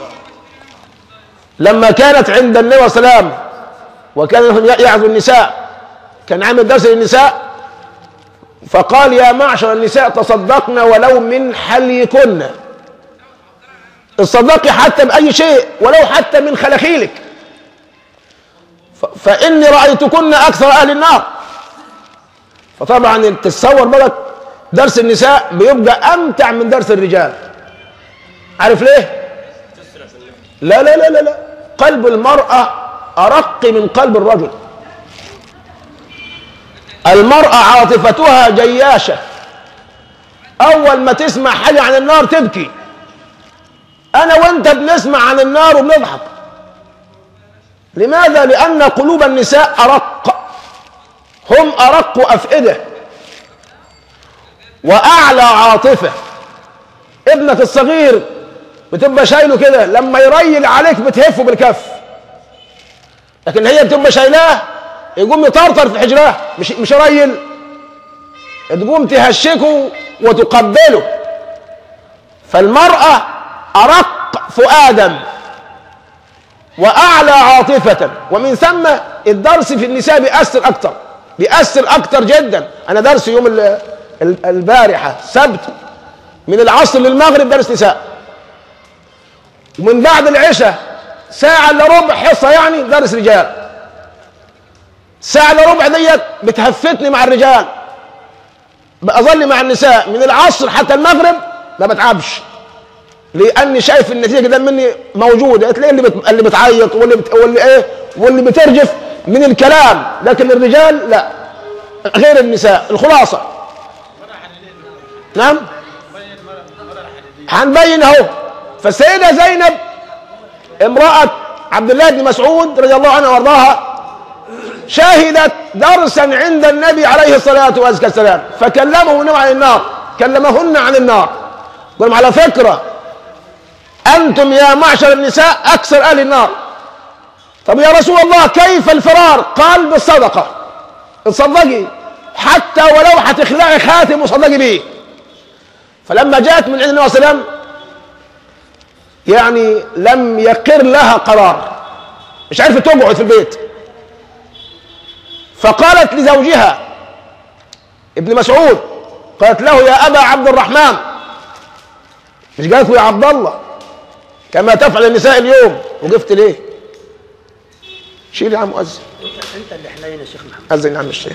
لما كانت عند النبي صلى الله عليه وسلم وكان يعظ النساء كان عامل درس للنساء فقال يا معشر النساء تصدقن ولو من حليكن تصدقي حتى بأي شيء ولو حتى من خلخيلك فإني رأيتكن أكثر أهل النار فطبعا تتصور بقى درس النساء بيبقى أمتع من درس الرجال عارف ليه؟ لا لا لا لا لا قلب المرأة أرق من قلب الرجل المرأة عاطفتها جياشة أول ما تسمع حاجة عن النار تبكي أنا وأنت بنسمع عن النار وبنضحك لماذا؟ لأن قلوب النساء أرق هم أرق أفئدة وأعلى عاطفة ابنك الصغير بتبقى شايله كده لما يريل عليك بتهفه بالكف لكن هي بتبقى شايلاه يقوم يطرطر في حجراه مش مش يريل تقوم تهشكه وتقبله فالمرأة أرق فؤادا وأعلى عاطفة ومن ثم الدرس في النساء بيأثر أكتر بيأثر أكتر جدا أنا درس يوم البارحة سبت من العصر للمغرب درس نساء ومن بعد العشاء ساعة إلا ربع حصة يعني درس رجال ساعة إلا ربع ديت بتهفتني مع الرجال بأظل مع النساء من العصر حتى المغرب ما بتعبش لاني شايف النتيجه ده مني موجوده تلاقي اللي بت... اللي بتعيط واللي بت... واللي ايه واللي بترجف من الكلام لكن الرجال لا غير النساء الخلاصه نعم هنبين اهو فالسيده زينب امراه عبد الله بن مسعود رضي الله عنها وارضاها شهدت درسا عند النبي عليه الصلاه والسلام فكلمه النبي عن النار كلمهن عن النار قال على فكره أنتم يا معشر النساء أكثر أهل النار طب يا رسول الله كيف الفرار قال بالصدقة تصدقي حتى ولو هتخلعي خاتم وصدقي به فلما جاءت من عند النبي صلى الله عليه وسلم يعني لم يقر لها قرار مش عارفه تقعد في البيت فقالت لزوجها ابن مسعود قالت له يا ابا عبد الرحمن مش قالت له يا عبد الله كما تفعل النساء اليوم وقفت ليه شيل يا عم مؤذن انت اللي حنين يا شيخ محمد أذن يا عم الشيخ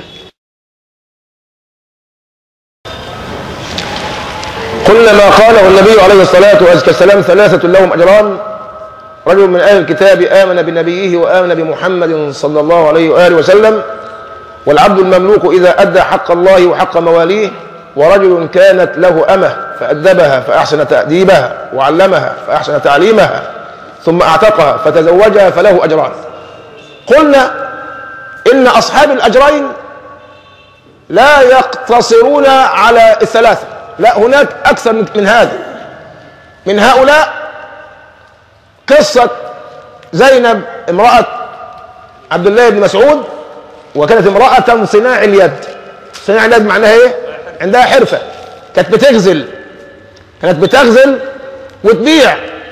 قلنا ما قاله النبي عليه الصلاة والسلام ثلاثة لهم أجران رجل من أهل الكتاب آمن بنبيه وآمن بمحمد صلى الله عليه وآله وسلم والعبد المملوك إذا أدى حق الله وحق مواليه ورجل كانت له أمه فأدبها فأحسن تأديبها وعلمها فأحسن تعليمها ثم أعتقها فتزوجها فله أجران قلنا إن أصحاب الأجرين لا يقتصرون على الثلاثة لا هناك أكثر من هذا من هؤلاء قصة زينب امرأة عبد الله بن مسعود وكانت امرأة صناع اليد صناع اليد معناها ايه عندها حرفة كانت بتغزل كانت بتغزل وتبيع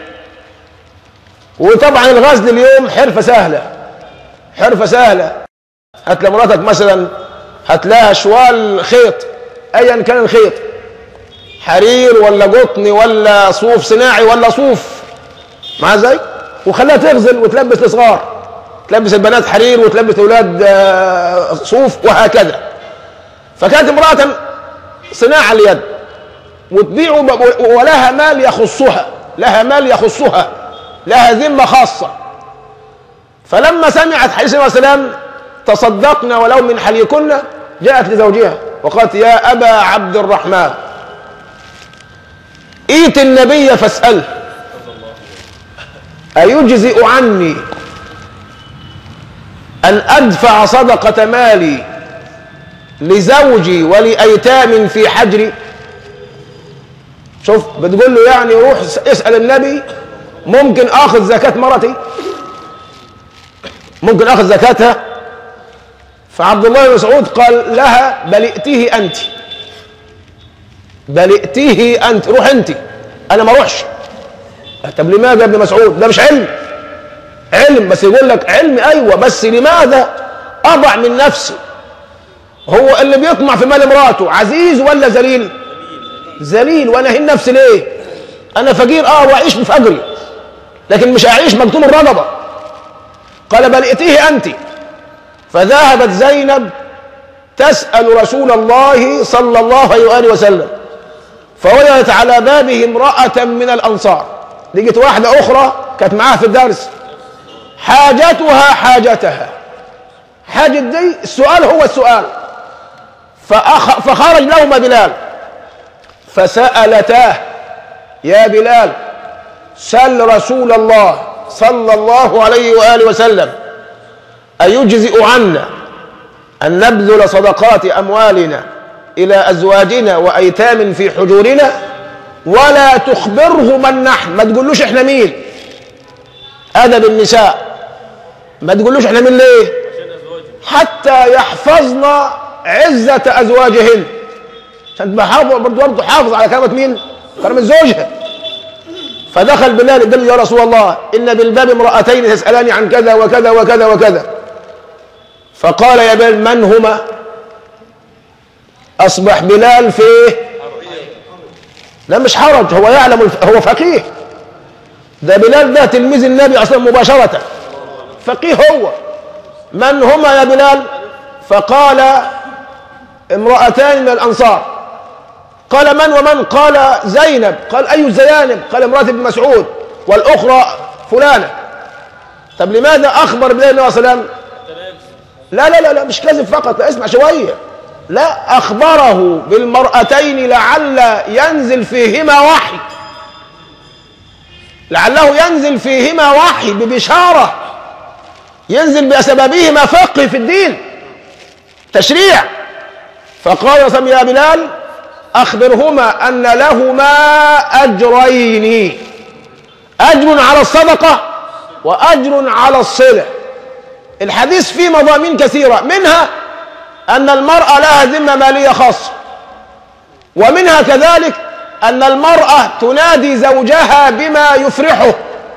وطبعا الغزل اليوم حرفة سهلة حرفة سهلة هات لمراتك مثلا هات لها شوال خيط ايا كان الخيط حرير ولا قطن ولا صوف صناعي ولا صوف مع ازاي وخليها تغزل وتلبس الصغار تلبس البنات حرير وتلبس الاولاد آه، صوف وهكذا فكانت امراه صناعه اليد وتبيع ب- ولها مال يخصها لها مال يخصها لها ذمه خاصه فلما سمعت حديث النبي صلى الله عليه وسلم تصدقنا ولو من حليكن جاءت لزوجها وقالت يا ابا عبد الرحمن ائت النبي فاساله ايجزئ عني ان ادفع صدقه مالي لزوجي ولايتام في حجري شوف بتقول له يعني روح اسال النبي ممكن اخذ زكاه مرتي ممكن اخذ زكاتها فعبد الله بن مسعود قال لها بل ائتيه انت بل ائتيه انت روح انت انا ما اروحش طب لماذا يا ابن مسعود ده مش علم علم بس يقول لك علم ايوه بس لماذا اضع من نفسي هو اللي بيطمع في مال امراته عزيز ولا ذليل ذليل وانا هين نفسي ليه انا فقير اه واعيش بفقري لكن مش اعيش مكتوم الرقبه قال بل ائتيه انت فذهبت زينب تسال رسول الله صلى الله عليه واله وسلم فوجدت على بابه امراه من الانصار لقيت واحده اخرى كانت معاها في الدرس حاجتها حاجتها حاجة دي السؤال هو السؤال فأخ فخرج لهما بلال فسألتاه يا بلال سل رسول الله صلى الله عليه وآله وسلم أيجزئ عنا أن نبذل صدقات أموالنا إلى أزواجنا وأيتام في حجورنا ولا تخبره من نحن ما تقولوش احنا مين أدب النساء ما تقولوش احنا مين ليه حتى يحفظن عزة أزواجهن عشان تبقى حافظ برضه برضه حافظ على كلمة مين؟ كلمة زوجها فدخل بلال قال له يا رسول الله إن بالباب امرأتين تسألاني عن كذا وكذا وكذا وكذا فقال يا بلال من هما؟ أصبح بلال في لا مش حرج هو يعلم الف... هو فقيه ده بلال ده تلميذ النبي اصلا مباشرة فقيه هو من هما يا بلال فقال امرأتان من الأنصار قال من ومن قال زينب قال أي الزيانب قال امرأة ابن مسعود والأخرى فلانة طب لماذا أخبر بلال النبي صلى الله عليه وسلم لا لا لا لا مش كذب فقط لا اسمع شوية لا أخبره بالمرأتين لعل ينزل فيهما وحي لعله ينزل فيهما وحي ببشارة ينزل بسببهما فقه في الدين تشريع فقال صلى يا بلال أخبرهما أن لهما أجرين أجر على الصدقة وأجر على الصلة الحديث فيه مضامين كثيرة منها أن المرأة لها ذمة مالية خاصة ومنها كذلك أن المرأة تنادي زوجها بما يفرحه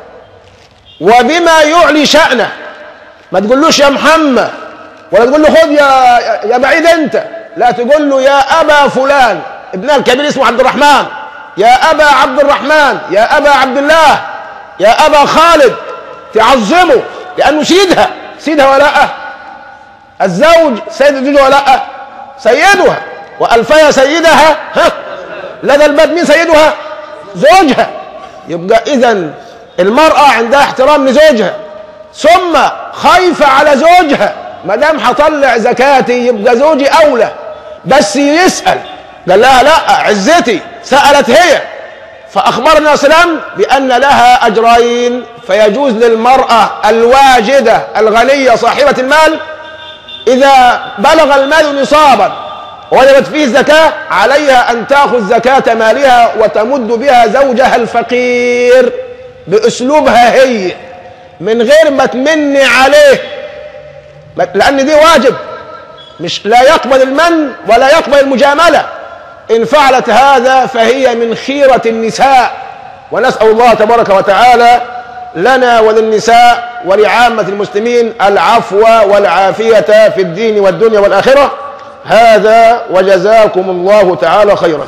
وبما يعلي شأنه ما تقولوش يا محمد ولا تقول له خد يا يا بعيد انت لا تقول له يا ابا فلان ابنها الكبير اسمه عبد الرحمن يا ابا عبد الرحمن يا ابا عبد الله يا ابا خالد تعظمه لانه سيدها سيدها ولا لا الزوج سيد الزوج ولا لا سيدها والفيا سيدها ها لدى الباب مين سيدها زوجها يبقى اذا المراه عندها احترام لزوجها ثم خايفه على زوجها ما دام هطلع زكاتي يبقى زوجي اولى بس يسال قال لها لا عزتي سالت هي فاخبرنا سلام بان لها اجرين فيجوز للمراه الواجده الغنيه صاحبه المال اذا بلغ المال نصابا وجبت فيه الزكاه عليها ان تاخذ زكاه مالها وتمد بها زوجها الفقير باسلوبها هي من غير ما تمن عليه لأن دي واجب مش لا يقبل المن ولا يقبل المجاملة إن فعلت هذا فهي من خيرة النساء ونسأل الله تبارك وتعالى لنا وللنساء ولعامة المسلمين العفو والعافية في الدين والدنيا والآخرة هذا وجزاكم الله تعالى خيرا